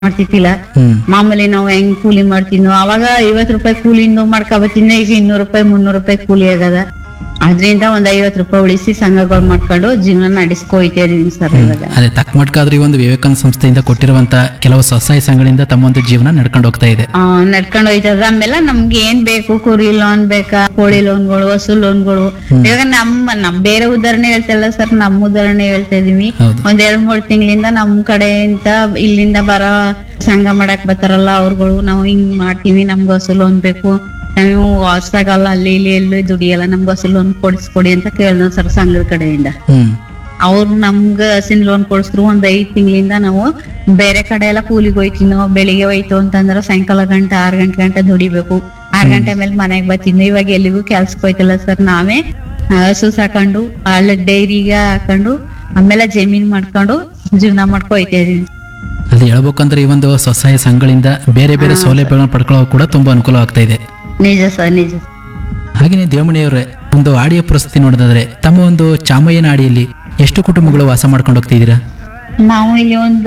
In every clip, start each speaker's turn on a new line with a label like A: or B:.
A: ಮಾಡ್ತಿದ್ದಿಲ್ಲ
B: ಹ್ಮ್
A: ಮಾಮೂಲಿ ನಾವು ಹೆಂಗ್ ಕೂಲಿ ಮಾಡ್ತಿದ್ನೋ ಅವಾಗ ಐವತ್ ರೂಪಾಯಿ ಕೂಲಿಂದ ಮಾಡ್ಕೊಬತ್ತಿನ ಈಗ ಇನ್ನೂರು ರೂಪಾಯಿ ಮುನ್ನೂರು ರೂಪಾಯಿ ಕೂಲಿ ಆಗದ ಅದ್ರಿಂದ ಒಂದ್ ಐವತ್ ರೂಪಾಯಿ ಉಳಿಸಿ ಸಂಘಗಳು ಮಾಡ್ಕೊಂಡು ಜೀವನ ನಡೆಸ್ಕೊಯ್ತಾ ಇದೀನಿ ಸರ್ ಇವಾಗ
B: ಅದೇ ತಕ್ಕ ಮಟ್ಕಾದ್ರೆ ಈ ಒಂದು ವಿವೇಕಾನಂದ ಸಂಸ್ಥೆಯಿಂದ ಕೊಟ್ಟಿರುವಂತ ಕೆಲವು ಸ್ವಸಹಾಯ ಸಂಘಗಳಿಂದ ತಮ್ಮ ಒಂದು ಜೀವನ ನಡ್ಕೊಂಡು ಹೋಗ್ತಾ ಇದೆ
A: ಆ, ನಡ್ಕೊಂಡು ಹೋಯ್ತದ ಆಮೇಲೆ ನಮ್ಗೆ ಏನ್ ಬೇಕು ಕುರಿ ಲೋನ್ ಬೇಕಾ ಕೋಳಿ ಲೋನ್ಗಳು ಹಸು ಲೋನ್ಗಳು ಇವಾಗ ನಮ್ಮ ನಮ್ ಬೇರೆ ಉದಾಹರಣೆ ಹೇಳ್ತಿಲ್ಲ ಸರ್ ನಮ್ಮ ಉದಾಹರಣೆ ಹೇಳ್ತಾ ಇದೀವಿ
B: ಹೌದು.
A: ಒಂದ್ ಎರಡ್ ಮೂರ್ ತಿಂಗಳಿಂದ ನಮ್ ಕಡೆಯಿಂದ ಇಲ್ಲಿಂದ ಬರೋ ಸಂಘ ಮಾಡಕ್ ಬರ್ತಾರಲ್ಲ ಅವ್ರುಗಳು ನಾವು ಹಿಂಗ್ ಮಾಡ್ತೀವಿ ನಮ್ಗೆ ಹಸು ಲೋನ್ ಬೇಕು ನಾವು ಹೊಸ್ದಾಗಲ್ಲ ಅಲ್ಲಿ ಇಲ್ಲಿ ಎಲ್ಲೂ ದುಡಿಯಲ್ಲ ನಮ್ಗೆ ಹಸು ಲೋನ್ ಕೊಡಿಸ್ಕೊಡಿ ಅಂತ ಕೇಳ್ದ ಸರ್ ಸಂಘದ ಕಡೆಯಿಂದ
B: ಹ್ಮ್
A: ಅವ್ರು ನಮ್ಗ ಹಸಿನ ಲೋನ್ ಕೊಡಿಸಿದ್ರು ಒಂದ್ ಐದ್ ತಿಂಗಳಿಂದ ನಾವು ಬೇರೆ ಕಡೆ ಎಲ್ಲ ಕೂಲಿಗೆ ಹೋಯ್ತಿನೋ ಬೆಳಿಗ್ಗೆ ಹೋಯ್ತು ಅಂತಂದ್ರೆ ಸಾಯಂಕಾಲ ಗಂಟೆ ಆರ್ ಗಂಟೆ ಗಂಟೆ ದುಡಿಬೇಕು ಆರ್ ಗಂಟೆ ಮೇಲೆ ಮನೆಗ್ ಬರ್ತಿದ್ವಿ ಇವಾಗ ಎಲ್ಲಿಗೂ ಕೆಲ್ಸಕ್ಕೆ ಹೋಯ್ತಿಲ್ಲ ಸರ್ ನಾವೇ ಆ, ಹಸು ಸಾಕೊಂಡು ಅಲ್ಲಿ ಡೈರಿಗೆ ಹಾಕೊಂಡು ಆಮೇಲೆ ಜಮೀನ್ ಮಾಡ್ಕೊಂಡು ಜೀವನ ಮಾಡ್ಕೊ ಹೋಯ್ತಾ ಇದೀವಿ
B: ಅದು ಹೇಳ್ಬೇಕಂದ್ರೆ ಈ ಒಂದು ಸ್ವಸಹಾಯ ಸಂಘಗಳಿಂದ ಬೇರೆ ಬೇರೆ ಸೌಲಭ್ಯಗಳನ್ನ ಪಡ್ಕೊಳ್ಳೋ ಕೂಡ ತುಂಬಾ ಅನುಕೂಲ ಆಗ್ತಾ ಇದೆ
A: ನಿಜ ಸರ್ ನಿಜ
B: ಹಾಗೆಯೇ ದೇವಮಣಿಯವರೇ ಒಂದು ಆಡಿಯ ಪರಿಸ್ಥಿತಿ ನೋಡೋದಾದ್ರೆ ತಮ್ಮ ಒಂದು ಚಾಮಯ್ಯನ ಆಡಿಯಲ್ಲಿ ಎಷ್ಟು ಕುಟುಂಬಗಳು ವಾಸ ಮಾಡ್ಕೊಂಡು ಹೋಗ್ತಿದ್ದೀರಾ
A: ನಾವು ಇಲ್ಲಿ ಒಂದ್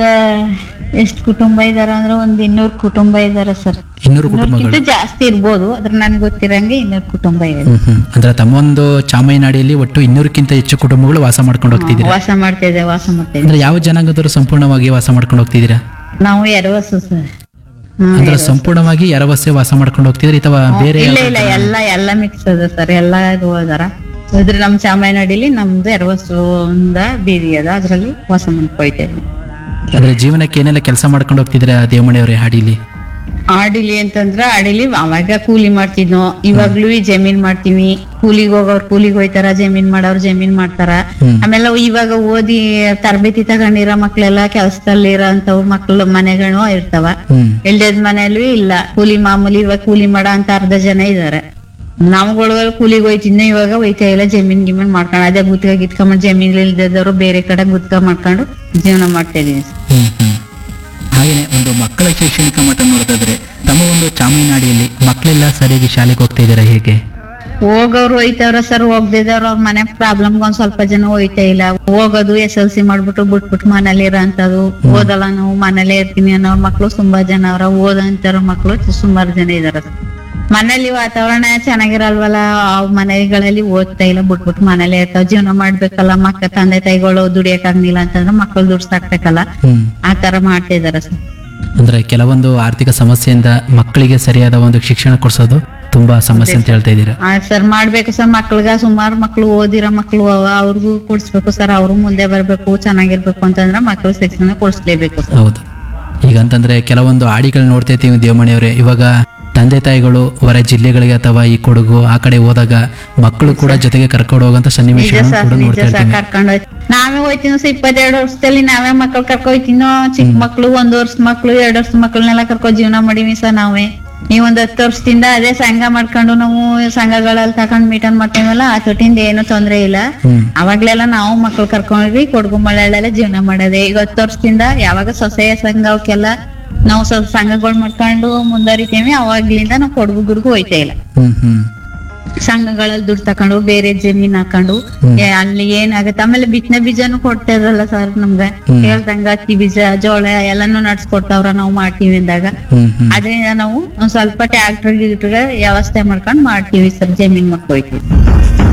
A: ಎಷ್ಟ್ ಕುಟುಂಬ ಇದಾರ ಅಂದ್ರೆ ಒಂದ್ ಇನ್ನೂರ್ ಕುಟುಂಬ ಇದಾರ ಸರ್
B: ಇನ್ನೂರು ಕುಟುಂಬಗಳು
A: ಇನ್ನೂರ್ಕಿಂತ ಜಾಸ್ತಿ ಇರ್ಬೋದು ಅದ್ರ ನನ್ಗೆ ಗೊತ್ತಿರಂಗೆ ಇನ್ನೂರ್ ಕುಟುಂಬ ಇದೆ
B: ಹ್ಮ್ ಹ್ಮ್ ಅಂದ್ರೆ ತಮ್ಮ ಒಂದು ಚಾಮಯ್ಯನಾಡಿಯಲ್ಲಿ ಒಟ್ಟು ಇನ್ನೂರಕ್ಕಿಂತ ಹೆಚ್ಚು ಕುಟುಂಬಗಳು ವಾಸ ಮಾಡ್ಕೊಂಡು ಹೋಗ್ತಿದ್ದೀರಾ
A: ವಾಸ ಮಾಡ್ತಾ ಇದೆ ವಾಸ ಮಾಡ್ತಾ ಇದೆ
B: ಅಂದ್ರೆ ಯಾವ ಜನಾಂಗದವರು ಸಂಪೂರ್ಣವಾಗಿ ವಾಸ ಮಾಡ್ಕೊಂಡು ಹೋಗ್ತಿದ್ದೀರಾ
A: ನಾವು ಎರವಸು ಸರ್ ಹ್ಮ್,
B: ಅಂದ್ರೆ ಸಂಪೂರ್ಣವಾಗಿ ಎರವಸ್ಸೆ ವಾಸ ಮಾಡ್ಕೊಂಡು ಹೋಗ್ತಿದ್ರಿ ಅಥವಾ ಬೇರೆ
A: ಇಲ್ಲ ಇಲ್ಲ ಎಲ್ಲ ಎಲ್ಲ ಮಿಕ್ಸ್ ಅದ ಸರ್ ಎಲ್ಲ ಇದು ಅದಾರ ಇದ್ರ ನಮ್ ಚಾಮಯ್ಯನಡಿಲಿ ನಮ್ದು ಎರವಸು ಒಂದ ಬೀದಿ ಅದ ಅದ್ರಲ್ಲಿ ವಾಸ ಮಾಡ್ಕೊಯ್ತೇವೆ
B: ಅಂದ್ರೆ ಜೀವನಕ್ಕೆ ಏನೆಲ್ಲ ಕೆಲಸ ಮಾಡ್ಕೊಂಡು ಹೋಗ್ತಿದ್ದೀರಾ ದೇವಮಣಿಯವರೇ ಹಾಡಿಲಿ
A: ಆಡಿಲಿ ಅಂತಂದ್ರ ಆಡಿಲಿ ಅವಾಗ ಕೂಲಿ ಮಾಡ್ತಿದ್ನೋ ಇವಾಗ್ಲೂ ಈ ಜಮೀನ್ ಮಾಡ್ತೀವಿ ಕೂಲಿಗೆ ಹೋಗೋರ್ ಕೂಲಿಗೆ ಹೋಯ್ತಾರ ಜಮೀನ್ ಮಾಡೋರ್ ಜಮೀನ್ ಮಾಡ್ತಾರ
B: ಹ್ಮ್.
A: ಆಮೇಲೆ ಇವಾಗ ಓದಿ ತರಬೇತಿ ತಗೊಂಡಿರೋ ಮಕ್ಳೆಲ್ಲ ಕೆಲ್ಸದಲ್ಲಿ ಇರೋ ಅಂತವ್ ಮಕ್ಳು ಮನೆಗಳು ಇರ್ತಾವ
B: ಹ್ಮ್
A: ಇಲ್ದೇದ್ ಮನೆಯಲ್ಲೂ ಇಲ್ಲ ಕೂಲಿ ಮಾಮೂಲಿ ಇವಾಗ ಕೂಲಿ ಮಾಡೋ ಅಂತ ಅರ್ಧ ಜನ ಇದಾರೆ ನಾವುಗಳು ಕೂಲಿಗೆ ಹೋಯ್ತಿದ್ನ ಇವಾಗ ಹೋಯ್ತಾ ಇಲ್ಲ ಜಮೀನ್ ಗಿಮೀನ್ ಮಾಡ್ಕೊಂಡು ಅದೇ ಗುತ್ಕ ಗಿತ್ಕೊಂಡ್ ಜಮೀನ್ ಇಲ್ದದವ್ರು ಬೇರೆ ಕಡೆ ಗುತ್ಕ ಮಾಡ್ಕೊಂಡು ಜೀವನ ಮಾಡ್ತಾ ಇದೀವಿ
B: ಹ್ಮ್ ಹ್ಮ್ ಹಾಗೇನೆ ಒಂದು ಮಕ್ಕಳ ಶೈಕ್ಷಣಿಕ ಮಟ್ಟ ನೋಡೋದಾದ್ರೆ ತಮ್ಮ ಒಂದು ಚಾಮಯ್ಯನಾಡಿಯಲ್ಲಿ ಮಕ್ಕಳೆಲ್ಲ ಸರಿಯಾಗಿ ಶಾಲೆಗೆ ಹೋಗ್ತಾ ಇದ್ದೀರಾ ಹೇಗೆ
A: ಹೋಗೋರು ಹೋಯ್ತವ್ರ ಸರ್ ಹೋಗ್ದಿದವ್ರು ಅವ್ರ ಮನೆ ಪ್ರಾಬ್ಲಮ್ ಒಂದ್ ಸ್ವಲ್ಪ ಜನ ಹೋಯ್ತಾ ಇಲ್ಲ ಹೋಗೋದು ಎಸ್ ಎಲ್ ಸಿ ಮಾಡ್ಬಿಟ್ಟು ಬಿಟ್ಬಿಟ್ಟು ಮನೇಲಿ ಇರೋ ಅಂತದು ಓದಲ್ಲ ನಾವು ಮನೇಲೇ ಇರ್ತೀನಿ ಅನ್ನೋರ್ ಮಕ್ಳು ತುಂಬಾ ಜನ ಅವ್ರ ಓದಂತಾರ ಮಕ್ಳು ಸುಮಾರು ಜನ ಇದಾರ ಮನೇಲಿ ವಾತಾವರಣ ಚೆನ್ನಾಗಿರಲ್ವಲ್ಲ ಆ ಮನೆಗಳಲ್ಲಿ ಓದ್ತಾ ಇಲ್ಲ ಬಿಟ್ಬಿಟ್ಟು ಮನೇಲೆ ಇರ್ತಾವ ಜೀವನ ಮಾಡ್ಬೇಕಲ್ಲ ಮಕ್ಕ ತಂದೆ ತಾಯಿಗಳು ದುಡಿಯಕ್ ಆಗ್ಲಿಲ್ಲ ಅಂತಂದ್ರೆ ಮಕ್ಳು ದುಡ್ಡು ಸಾಕ್ಬೇಕಲ್ಲ
B: ಹ್ಮ್
A: ಆ ತರ ಮಾಡ್ತಾ ಇದಾರ ಸರ್
B: ಅಂದ್ರೆ ಕೆಲವೊಂದು ಆರ್ಥಿಕ ಸಮಸ್ಯೆಯಿಂದ ಮಕ್ಕಳಿಗೆ ಸರಿಯಾದ ಒಂದು ಶಿಕ್ಷಣ ಕೊಡಿಸೋದು ತುಂಬಾ ಸಮಸ್ಯೆ ಅಂತ ಹೇಳ್ತಾ ಇದ್ದೀರಾ
A: ಆ ಸರ್ ಮಾಡ್ಬೇಕು ಸರ್ ಮಕ್ಳಿಗ ಸುಮಾರು ಮಕ್ಳು ಓದಿರೋ ಮಕ್ಳು ಅವ ಅವ್ರಿಗೂ ಕೊಡ್ಸ್ಬೇಕು ಸರ್ ಅವ್ರು ಮುಂದೆ ಬರ್ಬೇಕು ಚೆನ್ನಾಗಿರ್ಬೇಕು ಅಂತಂದ್ರೆ ಮಕ್ಳು ಶಿಕ್ಷಣ ಕೊಡ್ಸ್ಲೇಬೇಕು ಸರ್
B: ಹೌದು ಈಗ ಅಂತಂದ್ರೆ ಕೆಲವೊಂದು ಆಡಿಗಳು ನೋಡ್ತಾ ಇರ್ತೀವಿ ದೇವಮಣಿಯವರೇ ಇವಾಗ ತಂದೆ ತಾಯಿಗಳು ಹೊರ ಜಿಲ್ಲೆಗಳಿಗೆ ಅಥವಾ ಈ ಕೊಡಗು ಆ ಕಡೆ ಹೋದಾಗ ಮಕ್ಕಳು ಕೂಡ ಜೊತೆಗೆ ಕರ್ಕೊಂಡು ಹೋಗುವಂತ
A: ನಿಜ
B: ಸನ್ನಿವೇಶಗಳನ್ನು
A: ಸರ್
B: ಕೂಡ
A: ನಿಜ
B: ನೋಡ್ತಾ
A: ಸರ್
B: ಇರ್ತೀವಿ
A: ಕರ್ಕೊಂಡು ಹೋಯ್ತು ನಾವೇ ಹೋಯ್ತೀನೋ ಸರ್ ಇಪ್ಪತ್ತೆರಡು ವರ್ಷದಲ್ಲಿ ನಾವೇ ಮಕ್ಳು ಕರ್ಕೊ ಹೋಯ್ತೀನೋ ಚಿಕ್ಕ ಮಕ್ಳು ಒಂದ್ ವರ್ಷ ಮಕ್ಳು ಎರಡ್ ವರ್ಷ ಮಕ್ಳನ್ನೆಲ್ಲ ಕರ್ಕೊ ಜೀವನ ಮಾಡೀವಿ ಸರ್ ನಾವೇ ಈ ಒಂದ್ ಹತ್ತು ವರ್ಷದಿಂದ ಅದೇ ಸಂಘ ಮಾಡ್ಕೊಂಡು ನಾವು ಸಂಘಗಳಲ್ಲಿ ತಕೊಂಡ್ ಮೀಟನ್ ಮಾಡ್ತೀವಲ್ಲ ಆ ತೊಟ್ಟಿಂದ ಏನು ತೊಂದ್ರೆ ಇಲ್ಲ
B: ಹ್ಮ್
A: ಅವಾಗ್ಲೆಲ್ಲ ನಾವು ಮಕ್ಳು ಕರ್ಕೊಂಡ್ವಿ ಕೊಡಗು ಮಳೆಯಲ್ಲೆಲ್ಲ ಜೀವನ ಮಾಡೋದೆ ಈಗ ಹತ್ತು ವರ್ಷದಿಂದ ಯಾವಾಗ ಸೊಸೆಯ ಸಂಘ ಅವಕ್ಕೆಲ್ಲ ನಾವು ಸ್ವಲ್ಪ ಸಂಘಗಳು ಮಾಡ್ಕೊಂಡು ಮುಂದುವರಿತೀವಿ ಅವಾಗ್ಲಿಂದ ನಾವು ಕೊಡಗು ಗುಡ್ಗು ಹೋಯ್ತಾ ಇಲ್ಲ
B: ಹ್ಮ್ ಹ್ಮ್
A: ಸಂಘಗಳಲ್ಲಿ ದುಡ್ಡು ತಕೊಂಡು ಬೇರೆ ಜಮೀನ್ ಹಾಕೊಂಡು ಏ, ಅಲ್ಲಿ ಏನಾಗತ್ತೆ ಆಮೇಲೆ ಬಿತ್ತನೆ ಬೀಜನು ಕೊಡ್ತಾ ಇದ್ರಲ್ಲ ಸರ್ ನಮ್ಗೆ ಹೇಳ್ದಂಗ ಹತ್ತಿ ಬೀಜ ಜೋಳ ಎಲ್ಲಾನು ನಡ್ಸ್ಕೊಡ್ತಾವ್ರ ನಾವು ಮಾಡ್ತೀವಿ ಅಂದಾಗ
B: ಹ್ಮ್ ಹ್ಮ್
A: ಅದ್ರಿಂದ ನಾವು ಒಂದ್ ಸ್ವಲ್ಪ ಟ್ಯಾಕ್ಟರ್ ಗಿಟ್ರ ವ್ಯವಸ್ಥೆ ಮಾಡ್ಕೊಂಡ್ ಮಾಡ್ತೀವಿ ಸರ್ ಜಮೀನ್ ಮಾಡ್ಕೊಯ್ತೀವಿ